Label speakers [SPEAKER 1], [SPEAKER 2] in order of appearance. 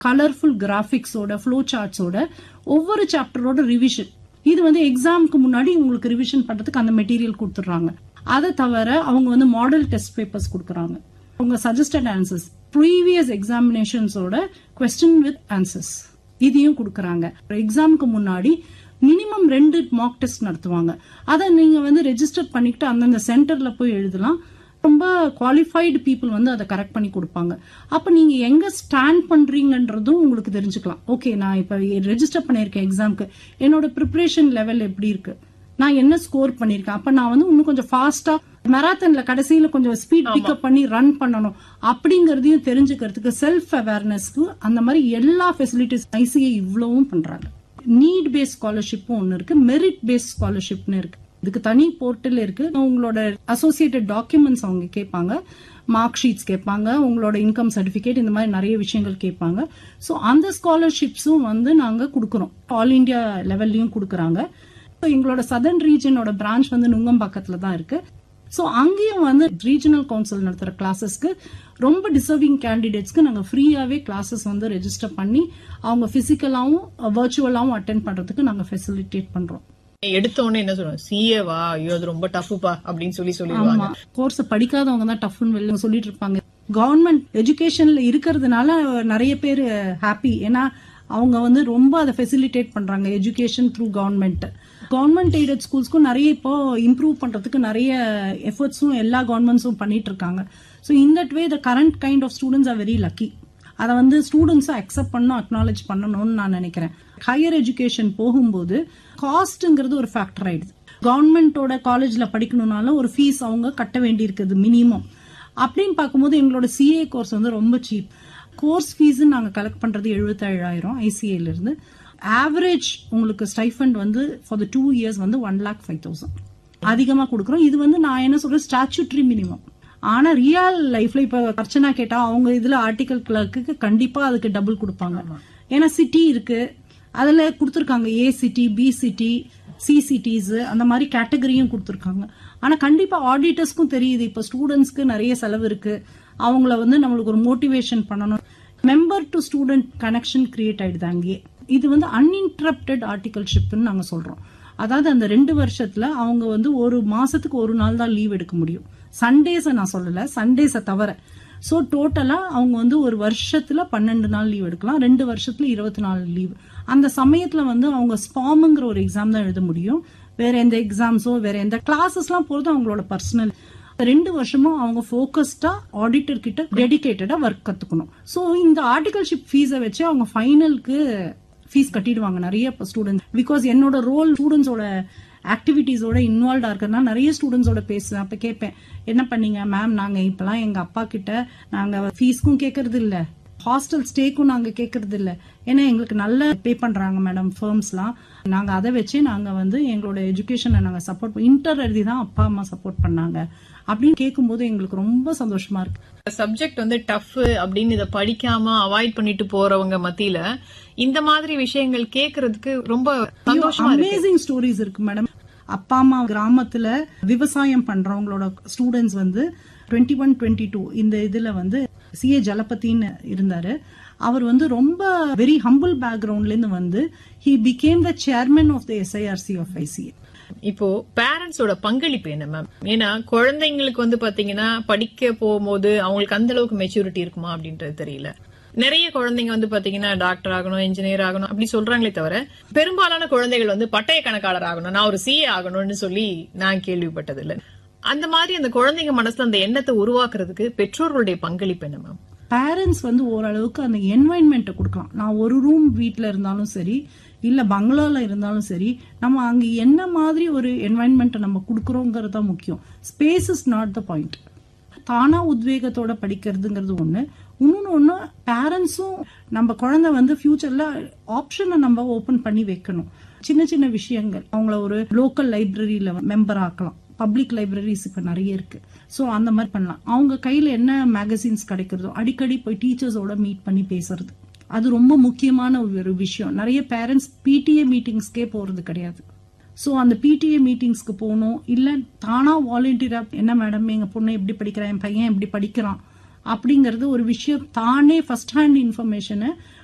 [SPEAKER 1] colourful கிராஃபிக்ஸோட flow சார்ட்ஸோட ஒவ்வொரு சாப்டரோட revision இது வந்து எக்ஸாமுக்கு முன்னாடி உங்களுக்கு ரிவிஷன் பண்றதுக்கு அந்த மெட்டீரியல் கொடுத்துட்றாங்க அதை தவிர அவங்க வந்து மாடல் டெஸ்ட் பேப்பர்ஸ் கொடுக்குறாங்க உங்க சஜஸ்டட் ஆன்சர்ஸ் ப்ரீவியஸ் எக்ஸாமினேஷன்ஸோட கொஸ்டின் வித் ஆன்சர்ஸ் இதையும் கொடுக்குறாங்க எக்ஸாமுக்கு முன்னாடி மினிமம் ரெண்டு மாக் டெஸ்ட் நடத்துவாங்க அதை நீங்க வந்து ரெஜிஸ்டர் பண்ணிக்கிட்டு அந்தந்த சென்டர்ல போய் எழுதலாம் ரொம்ப குவாலிஃபைடு பீப்புள் வந்து அதை கரெக்ட் பண்ணி கொடுப்பாங்க அப்ப நீங்க எங்க ஸ்டாண்ட் பண்றீங்கன்றதும் உங்களுக்கு தெரிஞ்சுக்கலாம் ஓகே நான் இப்ப ரெஜிஸ்டர் பண்ணியிருக்கேன் எக்ஸாம்க்கு என்னோட ப்ரிப்பரேஷன் லெவல் எப்படி இருக்கு நான் என்ன ஸ்கோர் பண்ணிருக்கேன் அப்ப நான் வந்து இன்னும் கொஞ்சம் ஃபாஸ்டா மெராத்தன்ல கடைசியில கொஞ்சம் ஸ்பீட் பிக்கப் பண்ணி ரன் பண்ணணும் அப்படிங்கறதையும் தெரிஞ்சுக்கிறதுக்கு செல்ஃப் அவேர்னஸ்க்கு அந்த மாதிரி எல்லா ஃபெசிலிட்டிஸ் ஐசிஐ இவ்வளவும் பண்றாங்க நீட் பேஸ்ட் ஸ்காலர்ஷிப்பும் ஒன்னு இருக்கு மெரிட் பேஸ்ட் ஸ்காலர்ஷிப்னு இருக்கு இதுக்கு தனி போர்ட்டல் இருக்கு உங்களோட அசோசியேட்டட் டாக்குமெண்ட்ஸ் அவங்க கேட்பாங்க மார்க் ஷீட்ஸ் கேட்பாங்க உங்களோட இன்கம் சர்டிபிகேட் இந்த மாதிரி நிறைய விஷயங்கள் கேட்பாங்க ஸோ அந்த ஸ்காலர்ஷிப்ஸும் வந்து நாங்க கொடுக்குறோம் ஆல் இந்தியா லெவல்லையும் கொடுக்குறாங்க எங்களோட சதர்ன் ரீஜனோட பிரான்ச் வந்து நுங்கம்பாக்கத்துல தான் இருக்கு ஸோ அங்கேயும் வந்து ரீஜனல் கவுன்சில் நடத்துற கிளாஸஸ்க்கு ரொம்ப டிசர்விங் கேண்டிடேட்ஸ்க்கு நாங்கள் ஃப்ரீயாவே கிளாஸஸ் வந்து ரெஜிஸ்டர் பண்ணி அவங்க பிசிக்கலாவும் வர்ச்சுவலாவும் அட்டென்ட் பண்றதுக்கு நாங்கள் ஃபெசிலிட்டேட் பண்றோம்
[SPEAKER 2] எடுத்த உடனே என்ன சொல்லுவாங்க சிஏவா ஐயோ அது ரொம்ப டஃப்புப்பா அப்படின்னு சொல்லி சொல்லிடுவாங்க
[SPEAKER 1] ஆமா கோர்ஸ் படிக்காதவங்க தான் டஃப்னு வெளில சொல்லிட்டு இருப்பாங்க கவர்மெண்ட் எஜுகேஷன்ல இருக்கிறதுனால நிறைய பேர் ஹாப்பி ஏன்னா அவங்க வந்து ரொம்ப அதை ஃபெசிலிட்டேட் பண்றாங்க education through government government aided ஸ்கூல்ஸ்க்கும் நிறைய இப்போ இம்ப்ரூவ் பண்றதுக்கு நிறைய எஃபர்ட்ஸும் எல்லா கவர்மெண்ட்ஸும் பண்ணிட்டு இருக்காங்க so in that way the current kind of students are very lucky அதை வந்து ஸ்டூடெண்ட்ஸை அக்செப்ட் பண்ணணும் அக்னாலேஜ் பண்ணணும்னு நான் நினைக்கிறேன் ஹையர் எஜுகேஷன் போகும்போது காஸ்ட்ங்கிறது ஒரு ஃபேக்டர் ஆயிடுது கவர்மெண்டோட காலேஜ்ல படிக்கணும்னாலும் ஒரு ஃபீஸ் அவங்க கட்ட வேண்டி இருக்குது மினிமம் அப்படின்னு பார்க்கும்போது எங்களோட சிஏ கோர்ஸ் வந்து ரொம்ப சீப் கோர்ஸ் ஃபீஸ் நாங்க கலெக்ட் பண்றது எழுபத்தேழாயிரம் ஐசிஏல இருந்து ஆவரேஜ் உங்களுக்கு ஸ்டைஃபண்ட் வந்து ஃபார் த டூ இயர்ஸ் வந்து ஒன் லேக் ஃபைவ் தௌசண்ட் அதிகமா கொடுக்குறோம் இது வந்து நான் என்ன சொல்றேன் ஸ்டாச்சுட்ரி மினிமம் ஆனா ரியல் லைஃப்ல இப்ப அர்ச்சனா கேட்டா அவங்க இதுல ஆர்டிகல் கிளர்க்கு கண்டிப்பா அதுக்கு டபுள் கொடுப்பாங்க ஏன்னா சிட்டி இருக்கு அதுல கொடுத்துருக்காங்க A city B city C cities அந்த மாதிரி கேட்டகரியும் கொடுத்துருக்காங்க ஆனா கண்டிப்பா ஆடிட்டர்ஸ்க்கும் தெரியுது இப்ப ஸ்டூடெண்ட்ஸ்க்கு நிறைய செலவு இருக்கு அவங்கள வந்து நம்மளுக்கு ஒரு மோட்டிவேஷன் பண்ணணும் member to student connection create ஆயிடுது அங்கேயே இது வந்து அன்இன்டரப்டட் ஆர்டிகல்ஷிப்னு நாங்க சொல்றோம் அதாவது அந்த ரெண்டு வருஷத்துல அவங்க வந்து ஒரு மாசத்துக்கு ஒரு நாள் தான் லீவ் எடுக்க முடியும் சண்டேஸை நான் சொல்லல சண்டேஸை தவிர ஸோ டோட்டலா அவங்க வந்து ஒரு வருஷத்துல பன்னெண்டு நாள் லீவ் எடுக்கலாம் ரெண்டு வருஷத்துல இருபத்தி நாலு லீவ் அந்த சமயத்துல வந்து அவங்க ஸ்பாமுங்கிற ஒரு எக்ஸாம் தான் எழுத முடியும் வேற எந்த எக்ஸாம்ஸோ வேற எந்த கிளாஸஸ்லாம் போறது அவங்களோட பர்சனல் ரெண்டு வருஷமும் அவங்க ஃபோக்கஸ்டா ஆடிட்டர் கிட்ட டெடிகேட்டடா ஒர்க் கத்துக்கணும் ஸோ இந்த ஆர்டிகல்ஷிப் ஃபீஸை வச்சு அவங்க ஃபைனலுக்கு ஃபீஸ் கட்டிடுவாங்க நிறைய ஸ்டூடெண்ட்ஸ் பிகாஸ் என்னோட ரோல் ஸ்டூடெண்ட்ஸோட ஆக்டிவிட்டீஸோட இன்வால்வ்டா இருக்கிறதுனால நிறைய ஸ்டூடெண்ட்ஸோட பேசுவேன் அப்ப கேட்பேன் என்ன பண்ணீங்க மேம் நாங்க இப்பெல்லாம் எங்க அப்பா கிட்ட நாங்க ஃபீஸ்க்கும் கேட்கறது இல்ல ஹாஸ்டல் ஸ்டேக்கும் நாங்க கேட்கறது இல்ல ஏன்னா எங்களுக்கு நல்ல பே பண்றாங்க மேடம் ஃபர்ம்ஸ்லாம் நாங்க அதை வச்சு நாங்க வந்து எங்களோட எஜுகேஷனை நாங்க சப்போர்ட் இன்டர் எழுதி தான் அப்பா அம்மா சப்போர்ட் பண்ணாங்க அப்படின்னு கேட்கும்போது எங்களுக்கு ரொம்ப சந்தோஷமா இருக்கு
[SPEAKER 2] சப்ஜெக்ட் வந்து டஃப் அப்படின்னு இதை படிக்காம அவாய்ட் பண்ணிட்டு போறவங்க மத்தியில இந்த மாதிரி விஷயங்கள் கேக்குறதுக்கு ரொம்ப சந்தோஷமா இருக்கு
[SPEAKER 1] அமேசிங் ஸ்டோரிஸ் இருக்கு மேடம் அப்பா அம்மா கிராமத்துல விவசாயம் பண்றவங்களோட ஸ்டூடெண்ட்ஸ் வந்து டுவெண்ட்டி ஒன் டுவெண்ட்டி டூ இந்த இதுல வந்து சிஏ ஜலபதின்னு இருந்தாரு அவர் வந்து ரொம்ப வெரி ஹம்பிள் பேக்ரவுண்ட்ல இருந்து வந்து he became the chairman of the SIRC of ICA
[SPEAKER 2] இப்போ பேரண்ட்ஸோட பங்களிப்பு என்ன மேம் ஏன்னா குழந்தைங்களுக்கு வந்து பாத்தீங்கன்னா படிக்க போகும்போது அவங்களுக்கு அந்த அளவுக்கு மெச்சூரிட்டி இருக்குமா அப்படின்றது தெரியல நிறைய குழந்தைங்க வந்து பாத்தீங்கன்னா டாக்டர் ஆகணும் இன்ஜினியர் ஆகணும் அப்படி சொல்றாங்களே தவிர பெரும்பாலான குழந்தைகள் வந்து பட்டய கணக்காளர் ஆகணும் நான் ஒரு சிஏ ஆகணும்னு சொல்லி நான் கேள்விப்பட்டது இல்ல அந்த மாதிரி அந்த குழந்தைங்க மனசுல அந்த எண்ணத்தை உருவாக்குறதுக்கு பெற்றோர்களுடைய பங்களிப்பு என்ன மேம்
[SPEAKER 1] பேரண்ட்ஸ் வந்து ஓரளவுக்கு அந்த என்வாயன்மெண்ட்டை கொடுக்கலாம் நான் ஒரு ரூம் வீட்டில் இருந்தாலும் சரி இல்லை பங்களால இருந்தாலும் சரி நம்ம அங்கே என்ன மாதிரி ஒரு என்வாயன்மெண்ட்டை நம்ம கொடுக்குறோங்கிறது தான் முக்கியம் space is not the point தானா உத்வேகத்தோட படிக்கிறதுங்கிறது ஒன்று இன்னொன்று ஒன்று பேரண்ட்ஸும் நம்ம குழந்தை வந்து ஃபியூச்சர்ல ஆப்ஷனை நம்ம ஓப்பன் பண்ணி வைக்கணும் சின்ன சின்ன விஷயங்கள் அவங்கள ஒரு லோக்கல் லைப்ரரியில மெம்பர் ஆக்கலாம் பப்ளிக் லைப்ரரிஸ் இப்ப நிறைய இருக்கு ஸோ அந்த மாதிரி பண்ணலாம் அவங்க கையில என்ன மேகசின்ஸ் கிடைக்கிறதோ அடிக்கடி போய் டீச்சர்ஸோட மீட் பண்ணி பேசுறது அது ரொம்ப முக்கியமான ஒரு விஷயம் நிறைய பேரண்ட்ஸ் பிடிஏ மீட்டிங்ஸ்க்கே போறது கிடையாது ஸோ அந்த பிடிஏ மீட்டிங்ஸ்க்கு போகணும் இல்லை தானா வாலண்டியரா என்ன மேடம் எங்க பொண்ணு எப்படி படிக்கிறான் என் பையன் எப்படி படிக்கிறான் அப்படிங்கறது ஒரு விஷயம் தானே ஃபர்ஸ்ட் ஹேண்ட் இன்ஃபர்மேஷனை